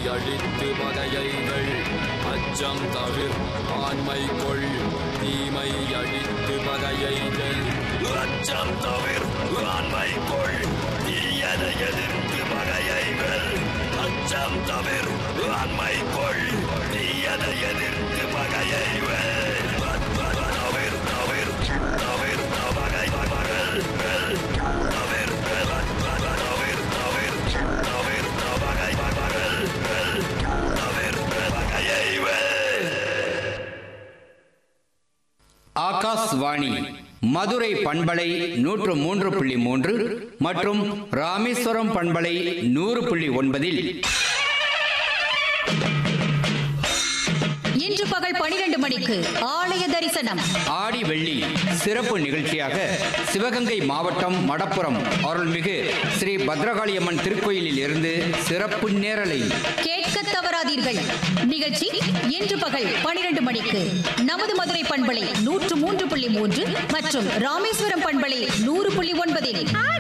அழித்து பகையைகள் அச்சம் தவிர் ஆண்மை கொள் தீமை அழித்து பகையைகள் அச்சம் தவிர் ஆண்மை கொள் தீயதை எதிர்த்து பகையைகள் அச்சம் தவிர் ஆண்மை கொள் தீயதை எதிர்த்து பகையைகள் தவிர் தவிர் தவிர் பகை பகல் தவிர் தவிர் தவிர் தவிர் பகை பகல் தவிர் பகையைகள் ஆகாஷ்வாணி மதுரை பண்பலை நூற்று மூன்று புள்ளி மூன்று மற்றும் ராமேஸ்வரம் பண்பலை நூறு புள்ளி ஒன்பதில் இன்று பகல் பனிரெண்டு மணிக்கு ஆலய தரிசனம் ஆடி வெள்ளி சிறப்பு நிகழ்ச்சியாக சிவகங்கை மாவட்டம் மடப்புறம் அருள்மிகு ஸ்ரீ பத்ரகாளியம்மன் திருக்கோயிலில் இருந்து சிறப்பு நேரலை கேட்க தவறாதீர்கள் நிகழ்ச்சி இன்று பகல் பனிரெண்டு மணிக்கு நமது மதுரை பண்பலை நூற்று மூன்று புள்ளி மூன்று மற்றும் ராமேஸ்வரம் பண்பலை நூறு புள்ளி ஒன்பதில்